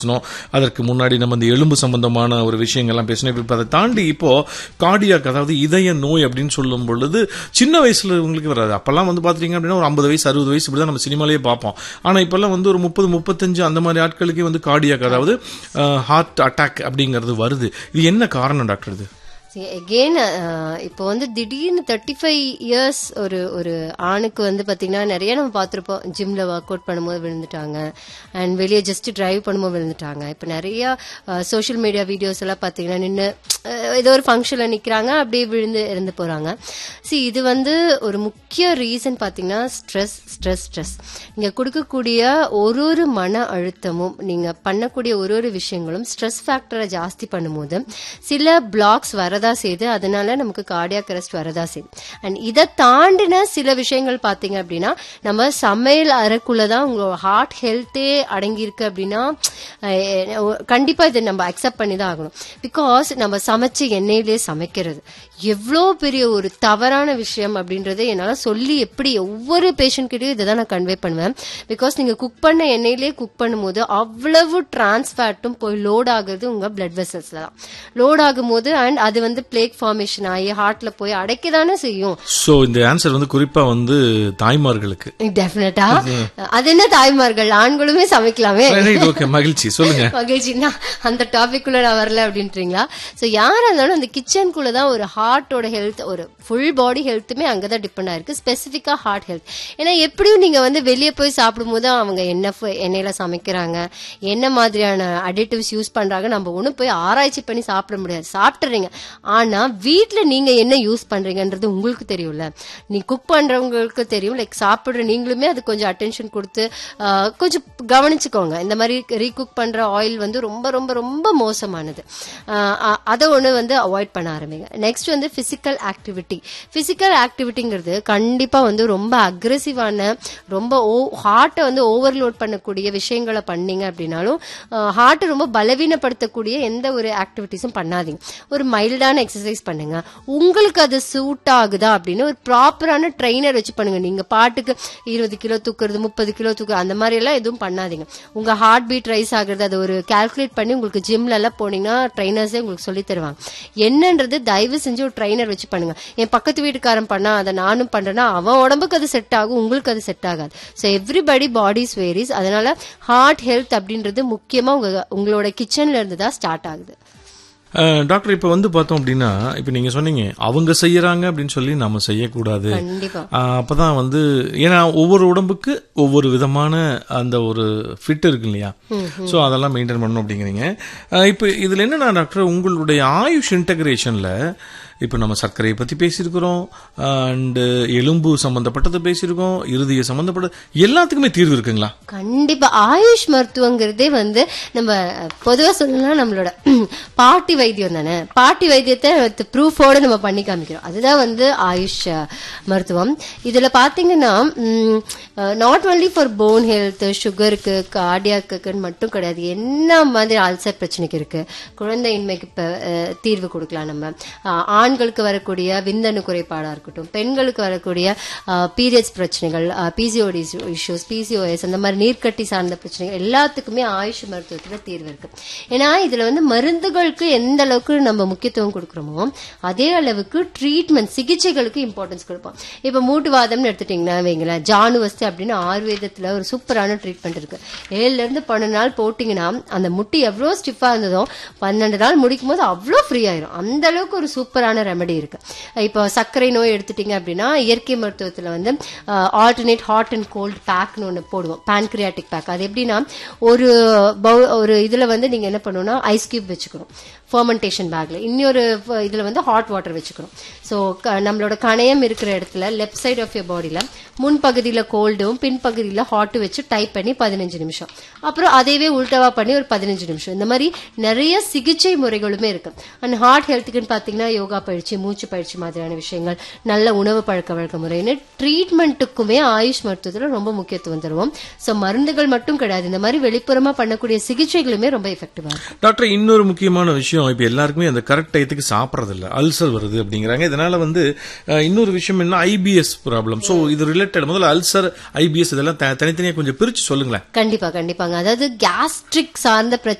பேசணும் அதற்கு முன்னாடி நம்ம இந்த எலும்பு சம்பந்தமான ஒரு விஷயங்கள்லாம் பேசணும் இப்போ அதை தாண்டி இப்போ கார்டியாக் அதாவது இதய நோய் அப்படின்னு சொல்லும் பொழுது சின்ன வயசுல உங்களுக்கு வராது அப்பெல்லாம் வந்து பாத்தீங்க அப்படின்னா ஒரு ஐம்பது வயசு அறுபது வயசு இப்படிதான் நம்ம சினிமாலேயே பார்ப்போம் ஆனா இப்பெல்லாம் வந்து ஒரு முப்பது முப்பத்தஞ்சு அந்த மாதிரி ஆட்களுக்கே வந்து கார்டியாக் அதாவது ஹார்ட் அட்டாக் அப்படிங்கிறது வருது இது என்ன காரணம் டாக்டர் இது எகெயின் இப்போ வந்து திடீர்னு தேர்ட்டி ஃபைவ் இயர்ஸ் ஒரு ஒரு ஆணுக்கு வந்து பார்த்தீங்கன்னா நிறைய நம்ம பார்த்துருப்போம் ஜிம்ல ஒர்க் அவுட் பண்ணும்போது விழுந்துட்டாங்க அண்ட் வெளியே ஜஸ்ட் டிரைவ் பண்ணும்போது விழுந்துட்டாங்க இப்போ நிறைய சோஷியல் மீடியா வீடியோஸ் எல்லாம் பார்த்தீங்கன்னா நின்று ஏதோ ஒரு ஃபங்க்ஷனில் நிற்கிறாங்க அப்படியே விழுந்து இறந்து போகிறாங்க சி இது வந்து ஒரு முக்கிய ரீசன் பார்த்தீங்கன்னா ஸ்ட்ரெஸ் ஸ்ட்ரெஸ் ஸ்ட்ரெஸ் நீங்கள் கொடுக்கக்கூடிய ஒரு ஒரு மன அழுத்தமும் நீங்கள் பண்ணக்கூடிய ஒரு ஒரு விஷயங்களும் ஸ்ட்ரெஸ் ஃபேக்டரை ஜாஸ்தி பண்ணும்போது சில பிளாக்ஸ் வரதா செய்யுது அதனால நமக்கு கார்டியாக் அரெஸ்ட் வரதா செய்யுது அண்ட் இதை தாண்டின சில விஷயங்கள் பார்த்தீங்க அப்படின்னா நம்ம சமையல் அறைக்குள்ள தான் உங்களோட ஹார்ட் ஹெல்த்தே அடங்கியிருக்கு அப்படின்னா அஹ், கண்டிப்பா இதை நம்ம அக்செப்ட் பண்ணி தான் ஆகணும் பிகாஸ் நம்ம சமைச்ச எண்ணெயிலே சமைக்கிறது எவ்வளோ பெரிய ஒரு தவறான விஷயம் அப்படின்றத என்னால் சொல்லி எப்படி ஒவ்வொரு பேஷண்ட் கிட்டயும் இதை தான் நான் கன்வே பண்ணுவேன் பிகாஸ் நீங்கள் குக் பண்ண எண்ணெயிலே குக் பண்ணும்போது அவ்வளவு டிரான்ஸ்ஃபேட்டும் போய் லோட் ஆகுறது உங்கள் பிளட் வெசல்ஸ்ல தான் லோட் ஆகும்போது அண்ட் அது வந்து பிளேக் ஃபார்மேஷன் ஆகி ஹார்ட்ல போய் அடைக்க தானே செய்யும் சோ இந்த ஆன்சர் வந்து குறிப்பா வந்து தாய்மார்களுக்கு டெஃபினட்டா அது என்ன தாய்மார்கள் ஆண்களுமே சமைக்கலாமே ஓகே மகிழ்ச்சி சொல்லுங்க மகிழ்ச்சின்னா அந்த டாபிக் குள்ள நான் வரல அப்படின்றீங்களா சோ யாரா இருந்தாலும் அந்த கிச்சனுக்குள்ள தான் ஒரு ஹார்ட்டோட ஹெல்த் ஒரு ஃபுல் பாடி ஹெல்த்துமே அங்கதான் டிபெண்ட் ஆயிருக்கு ஸ்பெசிஃபிக்கா ஹார்ட் ஹெல்த் ஏன்னா எப்படியும் நீங்க வந்து வெளியே போய் சாப்பிடும்போது அவங்க என்ன ஃபு- எண்ணெயில சமைக்கிறாங்க என்ன மாதிரியான அடிட்டிவ்ஸ் யூஸ் பண்றாங்க நம்ம ஒண்ணும் போய் ஆராய்ச்சி பண்ணி சாப்பிட முடியாது சாப்பிட்டுறீங்க ஆனா வீட்ல நீங்க என்ன யூஸ் பண்றீங்கன்றது உங்களுக்கு தெரியும்ல நீ குக் பண்றவங்களுக்கு தெரியும் லைக் சாப்பிடுற நீங்களுமே அது கொஞ்சம் அட்டென்ஷன் கொடுத்து ஆஹ், கொஞ்சம் கவனிச்சுக்கோங்க இந்த மாதிரி ரீகுக் பண்ற ஆயில் வந்து ரொம்ப ரொம்ப ரொம்ப மோசமானது ஆஹ், அ- அதை ஒண்ணு வந்து அவாய்ட் பண்ண ஆரம்பிங்க நெக்ஸ்ட் வந்து பிசிக்கல் ஆக்டிவிட்டி பிசிக்கல் ஆக்டிவிட்டிங்கிறது கண்டிப்பா வந்து ரொம்ப அக்ரெசிவான ரொம்ப ஹார்ட்டை வந்து ஓவர்லோட் பண்ணக்கூடிய விஷயங்களை பண்ணீங்க அப்படின்னாலும் ஹார்ட்டை ரொம்ப பலவீனப்படுத்தக்கூடிய எந்த ஒரு ஆக்டிவிட்டிஸும் பண்ணாதீங்க ஒரு மைல்டான எக்ஸசைஸ் பண்ணுங்க உங்களுக்கு அது சூட் ஆகுதா அப்படின்னு ஒரு ப்ராப்பரான ட்ரைனர் வச்சு பண்ணுங்க நீங்க பாட்டுக்கு இருபது கிலோ தூக்குறது முப்பது கிலோ தூக்குறது அந்த மாதிரி எல்லாம் எதுவும் பண்ணாதீங்க உங்க ஹார்ட் பீட் ரைஸ் ஆகுறது அது ஒரு கால்குலேட் பண்ணி உங்களுக்கு ஜிம்ல எல்லாம் போனீங்கன்னா ட்ரைனர்ஸே உங்களுக்கு சொல்லி தருவாங்க என்னன்றது தயவு செஞ்சு ஒரு ட்ரைனர் வச்சு பண்ணுங்க என் பக்கத்து வீட்டுக்காரன் பண்ணா அதை நானும் பண்றேன்னா அவன் உடம்புக்கு அது செட் ஆகும் உங்களுக்கு அது செட் ஆகாது ஸோ எவ்ரிபடி பாடிஸ் வேரிஸ் அதனால ஹார்ட் ஹெல்த் அப்படின்றது முக்கியமா உங்க உங்களோட கிச்சன்ல இருந்து தான் ஸ்டார்ட் ஆகுது அஹ், டாக்டர் இப்ப வந்து பார்த்தோம் அப்படின்னா இப்ப நீங்க சொன்னீங்க அவங்க செய்யறாங்க அப்படின்னு சொல்லி நாம செய்யக்கூடாது கண்டிப்பா ஆஹ் அப்பதான் வந்து ஏன்னா ஒவ்வொரு உடம்புக்கு ஒவ்வொரு விதமான அந்த ஒரு ஃபிட் இருக்கு இல்லையா சோ அதெல்லாம் மெயின்டைன் பண்ணணும் அப்படிங்கிறீங்க ஆஹ் இப்போ இதுல என்னன்னா டாக்டர் உங்களுடைய ஆயுஷ் இன்டகிரேஷன்ல இப்போ நம்ம சர்க்கரையை பத்தி பேசியிருக்கிறோம் அண்ட் எலும்பு சம்பந்தப்பட்டது பேசியிருக்கோம் இருதய சம்பந்தப்பட்ட எல்லாத்துக்குமே தீர்வு இருக்குங்களா கண்டிப்பா ஆயுஷ் மருத்துவங்கிறதே வந்து நம்ம பொதுவா சொல்லணும்னா நம்மளோட பாட்டி வைத்தியம் தானே பாட்டி வைத்தியத்தை ப்ரூஃபோட நம்ம பண்ணி காமிக்கிறோம் அதுதான் வந்து ஆயுஷ் அஹ், மருத்துவம் இதுல பாத்தீங்கன்னா not only for bone health சுகருக்கு கார்டியாக்குன்னு மட்டும் கிடையாது என்ன மாதிரி அல்சர் பிரச்சனைக்கு இருக்கு குழந்தையின்மைக்கு இப்ப, அஹ், தீர்வு கொடுக்கலாம் நம்ம அஹ், ஆண்களுக்கு வரக்கூடிய விந்தணு குறைபாடா இருக்கட்டும் பெண்களுக்கு வரக்கூடிய பீரியட்ஸ் பிரச்சனைகள் பிசிஓடி இஷ்யூஸ் பிசிஓஎஸ் அந்த மாதிரி நீர்க்கட்டி சார்ந்த பிரச்சனைகள் எல்லாத்துக்குமே ஆயுஷ் மருத்துவத்துல தீர்வு இருக்கு ஏன்னா இதுல வந்து மருந்துகளுக்கு எந்த அளவுக்கு நம்ம முக்கியத்துவம் கொடுக்குறோமோ அதே அளவுக்கு ட்ரீட்மெண்ட் சிகிச்சைகளுக்கு இம்பார்ட்டன்ஸ் கொடுப்போம் இப்ப மூட்டுவாதம்னு எடுத்துட்டீங்கன்னா வைங்களேன் ஜானுவஸ்தி அப்படின்னு ஆயுர்வேதத்துல ஒரு சூப்பரான ட்ரீட்மெண்ட் இருக்கு ஏழுல இருந்து பன்னெண்டு நாள் போட்டீங்கன்னா அந்த முட்டி எவ்வளவு ஸ்டிஃபா இருந்ததோ பன்னெண்டு நாள் முடிக்கும் போது அவ்வளோ ஃப்ரீ ஆயிரும் அந்த அளவுக்கு ஒரு சூப்பரான ரெமெடி இருக்கு இப்போ சர்க்கரை நோய் எடுத்துட்டீங்க அப்படின்னா இயற்கை மருத்துவத்துல வந்து ஆல்டர்னேட் ஹாட் அண்ட் கோல்ட் பேக்னு ஒன்று போடுவோம் பான்கிரியாட்டிக் பேக் அது எப்படின்னா ஒரு bowl- ஒரு இதுல வந்து நீங்க என்ன பண்ணணும்னா ஐஸ் கியூப் வச்சுக்கணும் ஃபர்மெண்டேஷன் பேக்ல இன்னொரு ஃப- இதுல வந்து ஹாட் வாட்டர் வச்சுக்கணும் ஸோ நம்மளோட கணையம் இருக்கிற இடத்துல லெஃப்ட் சைடு ஆஃப் யர் பாடியில முன்பகுதியில கோல்டும் பின்பகுதியில ஹாட்டும் வச்சு டைப் பண்ணி பதினஞ்சு நிமிஷம் அப்புறம் அதையவே உல்டவா பண்ணி ஒரு பதினஞ்சு நிமிஷம் இந்த மாதிரி நிறைய சிகிச்சை முறைகளுமே இருக்கு அண்ட் ஹார்ட் ஹெல்த்துக்குன்னு பாத்தீங்கன்னா யோகா பயிற்சி மூச்சு பயிற்சி மாதிரியான விஷயங்கள் நல்ல உணவு பழக்க வழக்க முறைன்னு ட்ரீட்மெண்ட்டுக்குமே ஆயுஷ் மருத்துவத்துல ரொம்ப முக்கியத்துவம் தருவோம் ஸோ மருந்துகள் மட்டும் கிடையாது இந்த மாதிரி வெளிப்புறமா பண்ணக்கூடிய சிகிச்சைகளுமே ரொம்ப எஃபெக்டிவா இருக்கும் டாக்டர் இன்னொரு முக்கியமான விஷயம் இப்ப எல்லாருக்குமே அந்த கரெக்ட் டயத்துக்கு சாப்பிடறது இல்ல அல்சர் வருது அப்படிங்கிறாங்க இதனால வந்து அஹ், இன்னொரு விஷயம் என்ன ஐபிஎஸ் ப்ராப்ளம் சோ இது ரிலேட்டட் முதல்ல அல்சர் ஐபிஎஸ் இதெல்லாம் த- தனித்தனியா கொஞ்சம் பிரிச்சு சொல்லுங்களேன் கண்டிப்பா கண்டிப்பாங்க அதாவது கேஸ்ட்ரிக் சார்ந்த